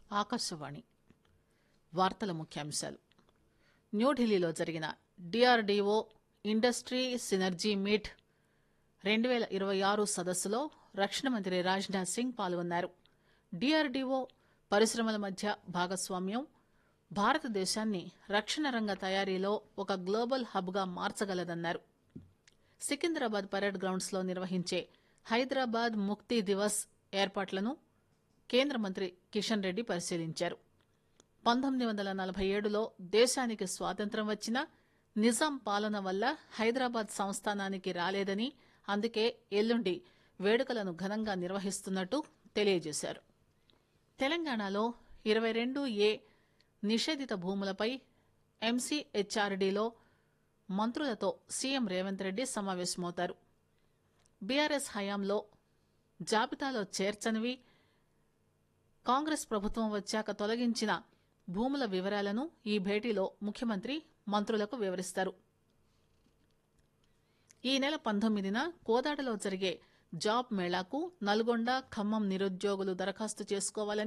ఆకాశవాణి వార్తల ముఖ్యాంశాలు న్యూఢిల్లీలో జరిగిన డిఆర్డీఓ ఇండస్ట్రీ సినర్జీ మీట్ రెండు పేల ఇరవై ఆరు సదస్సులో రక్షణ మంత్రి రాజ్నాథ్ సింగ్ పాల్గొన్నారు డిఆర్డీఓ పరిశ్రమల మధ్య భాగస్వామ్యం భారతదేశాన్ని రక్షణ రంగ తయారీలో ఒక గ్లోబల్ హబ్ గా మార్చగలదన్నారు సికింద్రాబాద్ పరేడ్ గ్రౌండ్స్ లో నిర్వహించే హైదరాబాద్ ముక్తి దివస్ ఏర్పాట్లను కేంద్ర మంత్రి కిషన్ రెడ్డి పరిశీలించారు పంతొమ్మిది వందల నలభై ఏడులో దేశానికి స్వాతంత్ర్యం వచ్చినా నిజాం పాలన వల్ల హైదరాబాద్ సంస్థానానికి రాలేదని అందుకే ఎల్లుండి వేడుకలను ఘనంగా నిర్వహిస్తున్నట్టు తెలియజేశారు తెలంగాణలో ఇరవై రెండు ఏ నిషేధిత భూములపై ఎంసీహెచ్ఆర్డీలో మంత్రులతో సీఎం రేవంత్ రెడ్డి సమావేశమవుతారు బీఆర్ఎస్ హయాంలో జాబితాలో చేర్చనివి కాంగ్రెస్ ప్రభుత్వం వచ్చాక తొలగించిన భూముల వివరాలను ఈ భేటీలో ముఖ్యమంత్రి మంత్రులకు వివరిస్తారు ఈ నెల పంతొమ్మిదిన కోదాడలో జరిగే జాబ్ మేళాకు నల్గొండ ఖమ్మం నిరుద్యోగులు దరఖాస్తు చేసుకోవాలని